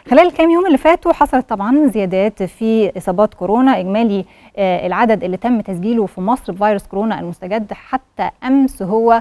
خلال الكام يوم اللي فاتوا حصلت طبعا زيادات في اصابات كورونا اجمالي آه العدد اللي تم تسجيله في مصر بفيروس كورونا المستجد حتى امس هو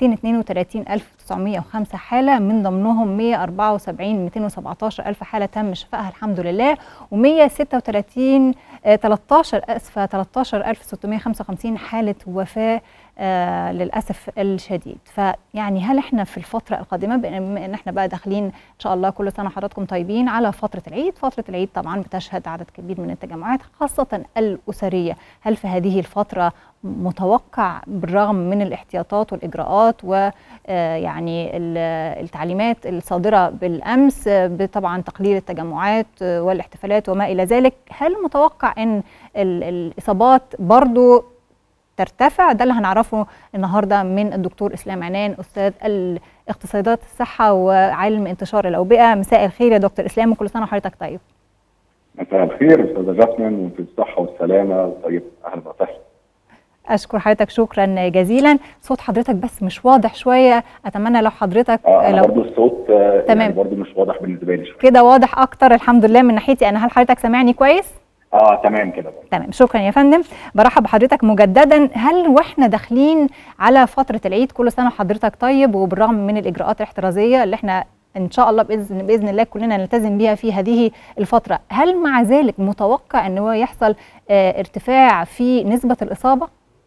232905 حاله من ضمنهم 174 217 الف حاله تم شفائها الحمد لله و136 آه 13 اسفه 13655 حاله وفاه آه للاسف الشديد فيعني هل احنا في الفتره القادمه بما ان احنا بقى داخلين ان شاء الله كل سنه حضراتكم طيبين على فتره العيد فتره العيد طبعا بتشهد عدد كبير من التجمعات خاصه الاسريه هل في هذه الفتره متوقع بالرغم من الاحتياطات والاجراءات ويعني التعليمات الصادره بالامس بطبعا تقليل التجمعات والاحتفالات وما الى ذلك هل متوقع ان الاصابات برضو ترتفع ده اللي هنعرفه النهارده من الدكتور اسلام عنان استاذ الاقتصادات الصحه وعلم انتشار الاوبئه مساء الخير يا دكتور اسلام وكل سنه وحضرتك طيب مساء الخير استاذه جاسمين وفي الصحه والسلامه طيب اهلا وسهلا اشكر حضرتك شكرا جزيلا صوت حضرتك بس مش واضح شويه اتمنى لو حضرتك آه لو برضه الصوت آه تمام يعني برضه مش واضح بالنسبه لي شويه كده واضح اكتر الحمد لله من ناحيتي انا هل حضرتك سامعني كويس اه تمام كده تمام شكرا يا فندم برحب بحضرتك مجددا هل واحنا داخلين على فتره العيد كل سنه وحضرتك طيب وبالرغم من الاجراءات الاحترازيه اللي احنا ان شاء الله باذن باذن الله كلنا نلتزم بها في هذه الفتره هل مع ذلك متوقع ان هو يحصل اه ارتفاع في نسبه الاصابه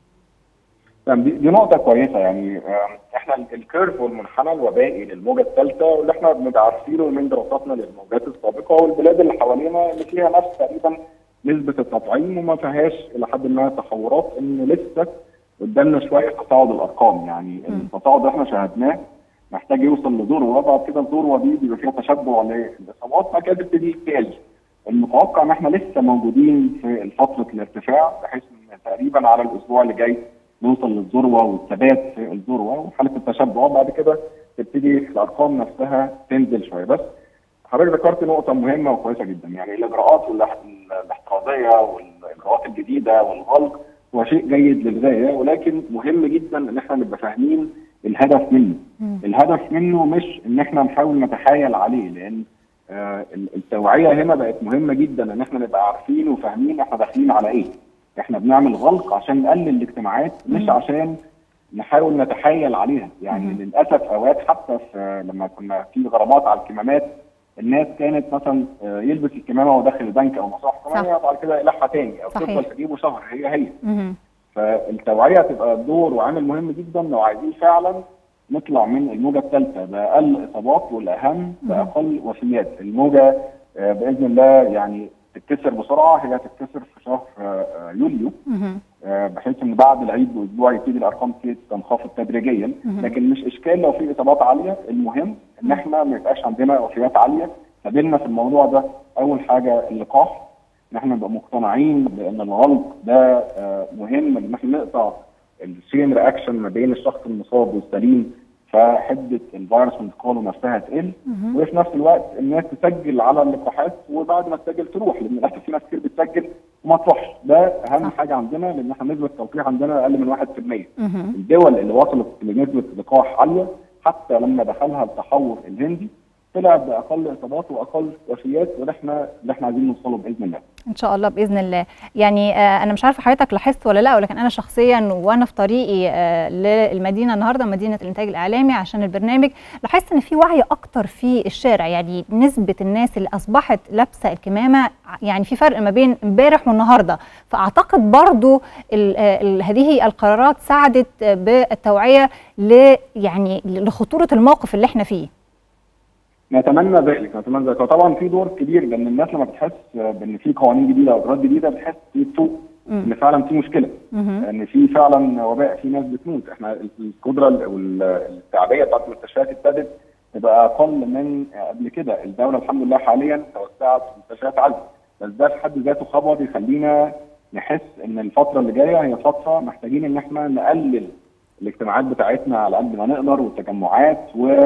دي, دي نقطة كويسة يعني احنا الكيرف والمنحنى الوبائي للموجة الثالثة واللي احنا بنبقى عارفينه من دراساتنا للموجات السابقة والبلاد اللي حوالينا اللي فيها نفس تقريبا نسبة التطعيم وما فيهاش إلى حد ما تحورات إن لسه قدامنا شوية تصاعد الأرقام يعني التصاعد اللي احنا شاهدناه محتاج يوصل لذروة وبعد كده الذروة دي بيبقى فيها تشبع للإصابات بعد كده تبتدي تقل. المتوقع إن احنا لسه موجودين في فترة الارتفاع بحيث إن تقريبا على الأسبوع اللي جاي نوصل للذروة والثبات في الذروة وحالة التشبع وبعد كده تبتدي الأرقام نفسها تنزل شوية بس حضرتك ذكرت نقطة مهمة وكويسة جدا يعني الإجراءات الاحترازية والإجراءات الجديدة والغلق هو شيء جيد للغاية ولكن مهم جدا إن احنا نبقى فاهمين الهدف منه. م. الهدف منه مش إن احنا نحاول نتحايل عليه لأن آه التوعية هنا بقت مهمة جدا إن احنا نبقى عارفين وفاهمين احنا داخلين على إيه. احنا بنعمل غلق عشان نقلل الاجتماعات مش م. عشان نحاول نتحايل عليها يعني م. للاسف اوقات حتى في لما كنا في غرامات على الكمامات الناس كانت مثلا يلبس الكمامه وهو داخل البنك او مصلحه حكوميه وبعد كده يلحها تاني او تفضل تجيبه شهر هي هي مم. فالتوعيه تبقى دور وعامل مهم جدا لو عايزين فعلا نطلع من الموجه الثالثه باقل اصابات والاهم باقل وفيات الموجه باذن الله يعني تتكسر بسرعه هي تتكسر في شهر يوليو بحيث ان بعد العيد باسبوع يبتدي الارقام تنخفض تدريجيا لكن مش اشكال لو في اصابات عاليه المهم ان احنا ما يبقاش عندنا وفيات عاليه قابلنا في الموضوع ده اول حاجه اللقاح ان احنا نبقى مقتنعين بان الغلق ده مهم ان احنا نقطع الشين رياكشن ما بين الشخص المصاب والسليم فحده الفيروس انتقاله نفسها تقل وفي نفس الوقت الناس تسجل على اللقاحات وبعد ما تسجل تروح لان للاسف في ناس كتير بتسجل وما تروحش ده اهم صح. حاجه عندنا لان احنا نسبه التلقيح عندنا اقل من 1% الدول اللي وصلت لنسبه لقاح عاليه حتى لما دخلها التحور الهندي طلع باقل اصابات واقل وفيات وده احنا اللي احنا عايزين نوصله باذن الله. ان شاء الله باذن الله يعني آه انا مش عارفه حضرتك لاحظت ولا لا ولكن انا شخصيا وانا في طريقي آه للمدينه النهارده مدينه الانتاج الاعلامي عشان البرنامج لاحظت ان في وعي اكتر في الشارع يعني نسبه الناس اللي اصبحت لابسه الكمامه يعني في فرق ما بين امبارح والنهارده فاعتقد برضو ال ال هذه القرارات ساعدت بالتوعيه ل يعني لخطوره الموقف اللي احنا فيه. نتمنى ذلك نتمنى ذلك وطبعا في دور كبير لان الناس لما بتحس بان في قوانين جديده واجراءات جديده بتحس بتفوق ان فعلا في مشكله ان في فعلا وباء في ناس بتموت احنا القدره والتعبئه بتاعت المستشفيات ابتدت تبقى اقل من قبل كده الدوله الحمد لله حاليا توسعت مستشفيات عاليه بس ده في حد ذاته خبر يخلينا نحس ان الفتره اللي جايه هي فتره محتاجين ان احنا نقلل الاجتماعات بتاعتنا على قد ما نقدر والتجمعات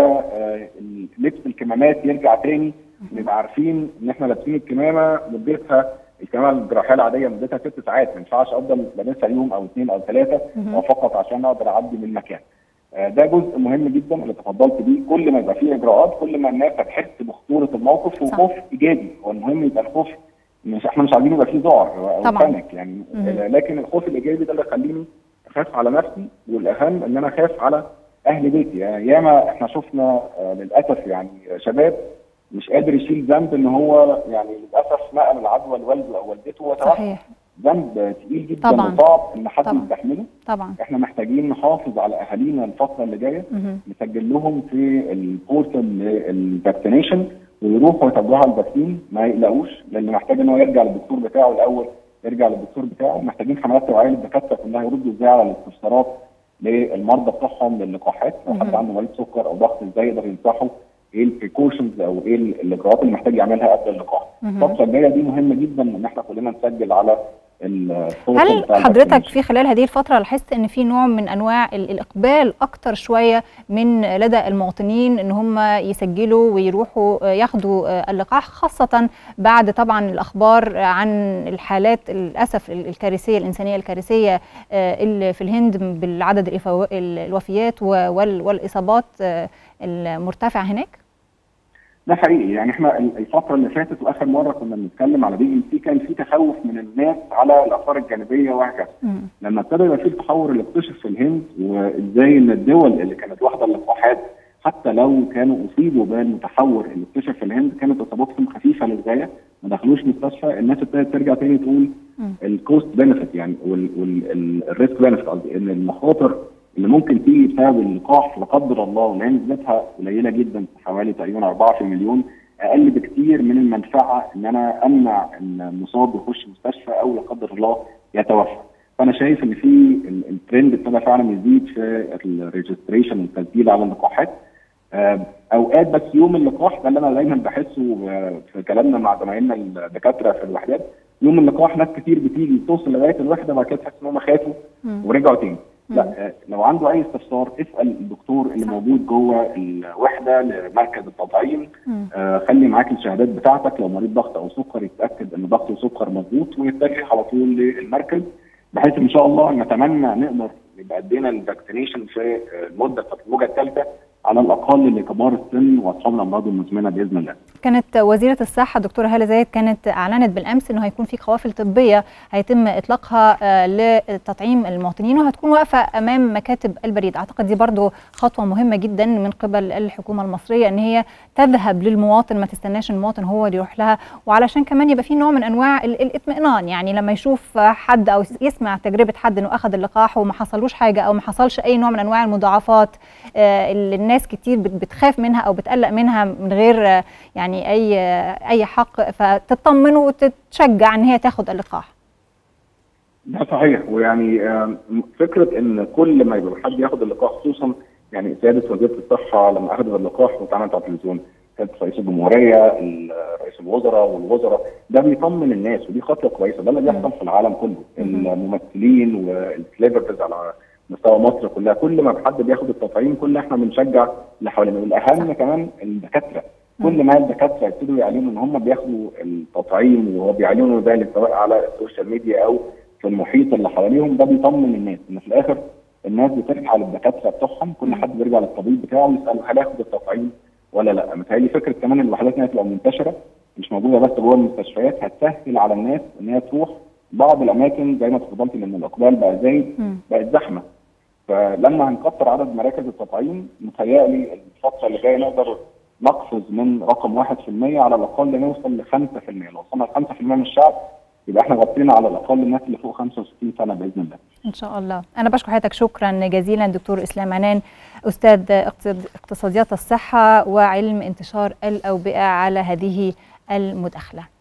ولبس الكمامات يرجع تاني نبقى عارفين ان احنا لابسين الكمامه مدتها الكمامه الجراحيه العاديه مدتها ست ساعات ما ينفعش افضل لابسها يوم او اثنين او ثلاثه وفقط عشان اقدر اعدي من مكان. ده جزء مهم جدا اللي تفضلت بيه كل ما يبقى فيه اجراءات كل ما الناس هتحس بخطوره الموقف وخوف ايجابي هو المهم يبقى الخوف مش احنا مش عايزين يبقى فيه ذعر او بانيك يعني مم. لكن الخوف الايجابي ده اللي يخليني اخاف على نفسي والاهم ان انا اخاف على اهل بيتي يعني ياما احنا شفنا للاسف يعني شباب مش قادر يشيل ذنب ان هو يعني للاسف نقل العدوى لوالده او والدته وتوفى ذنب تقيل جدا طبعا. وصعب ان حد يستحمله طبعا احنا محتاجين نحافظ على اهالينا الفتره اللي جايه نسجل لهم في البورتال للفاكسينيشن ويروحوا يتبعوا الفاكسين ما يقلقوش لان محتاج ان هو يرجع للدكتور بتاعه الاول يرجع للدكتور بتاعه محتاجين حملات توعيه للدكاتره كلها يردوا ازاي على الاستفسارات للمرضى بتوعهم للقاحات لو حد عنده مريض سكر او ضغط ازاي يقدر ينصحه ايه البريكوشنز او ايه الاجراءات اللي محتاج يعملها قبل اللقاح الفتره الجايه دي مهمه جدا ان احنا كلنا نسجل على هل حضرتك في خلال هذه الفترة لاحظت ان في نوع من انواع الاقبال اكتر شوية من لدى المواطنين ان هم يسجلوا ويروحوا ياخدوا اللقاح خاصة بعد طبعا الاخبار عن الحالات للاسف الكارثية الانسانية الكارثية اللي في الهند بالعدد الوفيات والاصابات المرتفعة هناك؟ ده حقيقي يعني احنا الفتره اللي فاتت واخر مره كنا بنتكلم على بي ام سي كان في تخوف من الناس على الاثار الجانبيه وهكذا لما ابتدى يبقى في التحور اللي اكتشف في الهند وازاي ان الدول اللي كانت واخده اللقاحات حتى لو كانوا اصيبوا بالمتحور اللي اكتشف في الهند كانت اصاباتهم خفيفه للغايه ما دخلوش مستشفى الناس ابتدت ترجع تاني تقول الكوست بنفيت يعني والريسك بنفيت قصدي ان المخاطر اللي ممكن تيجي بسبب اللقاح لا قدر الله وهي نسبتها قليله جدا حوالي تقريبا 4 في المليون اقل بكتير من المنفعه ان انا امنع ان المصاب يخش مستشفى او لا قدر الله يتوفى. فانا شايف ان في الترند ابتدى فعلا يزيد في الريجستريشن والتسجيل على اللقاحات. اوقات بس يوم اللقاح ده اللي انا دايما بحسه في كلامنا مع زمايلنا الدكاتره في الوحدات يوم اللقاح ناس كتير بتيجي توصل لغايه الوحده بعد كده تحس ان هم خافوا ورجعوا تاني. لا لو عنده اي استفسار اسال الدكتور اللي صح. موجود جوه الوحده لمركز التطعيم آه خلي معاك الشهادات بتاعتك لو مريض ضغط او سكر يتاكد ان ضغطه وسكر مظبوط ويتجه على طول للمركز بحيث ان شاء الله نتمنى نقدر يبقى ادينا الفاكسينيشن في المده بتاعت الموجه الثالثه على الاقل لكبار السن واصحاب الامراض المزمنه باذن الله. كانت وزيره الصحه الدكتوره هاله زايد كانت اعلنت بالامس انه هيكون في قوافل طبيه هيتم اطلاقها لتطعيم المواطنين وهتكون واقفه امام مكاتب البريد، اعتقد دي برضو خطوه مهمه جدا من قبل الحكومه المصريه ان هي تذهب للمواطن ما تستناش المواطن هو اللي يروح لها وعلشان كمان يبقى في نوع من انواع الاطمئنان يعني لما يشوف حد او يسمع تجربه حد انه اخذ اللقاح وما حصلوش حاجه او ما حصلش اي نوع من انواع المضاعفات اللي الناس كتير بتخاف منها او بتقلق منها من غير يعني اي اي حق فتطمن وتتشجع ان هي تاخد اللقاح ده صحيح ويعني فكره ان كل ما يبقى حد ياخد اللقاح خصوصا يعني سياده وزيره الصحه لما اخذت اللقاح واتعملت على التلفزيون كانت رئيس الجمهوريه رئيس الوزراء والوزراء ده بيطمن الناس ودي خطوه كويسه ده اللي بيحصل في العالم كله الممثلين والسليبرتيز على مستوى مصر كلها كل ما حد بياخد التطعيم كل احنا بنشجع اللي حوالينا والاهم كمان الدكاتره كل ما الدكاتره يبتدوا يعلنوا ان هم بياخدوا التطعيم وهو بيعلنوا ذلك سواء على السوشيال ميديا او في المحيط اللي حواليهم ده بيطمن الناس ان في الاخر الناس بترجع للدكاتره بتوعهم كل حد بيرجع للطبيب بتاعه ويساله هل هاخد التطعيم ولا لا متهيألي فكره كمان الوحدات انها تبقى منتشره مش موجوده بس جوه المستشفيات هتسهل على الناس ان هي تروح بعض الاماكن زي ما اتفضلتي لان الاقبال بقى زايد بقت زحمه فلما هنكتر عدد مراكز التطعيم متهيألي الفتره اللي جايه نقدر نقفز من رقم 1% على الاقل نوصل ل 5% لو وصلنا ل 5% من الشعب يبقى احنا غطينا على الاقل الناس اللي فوق 65 سنه باذن الله. ان شاء الله، انا بشكر حضرتك شكرا جزيلا دكتور اسلام عنان استاذ اقتصاديات الصحه وعلم انتشار الاوبئه على هذه المداخله.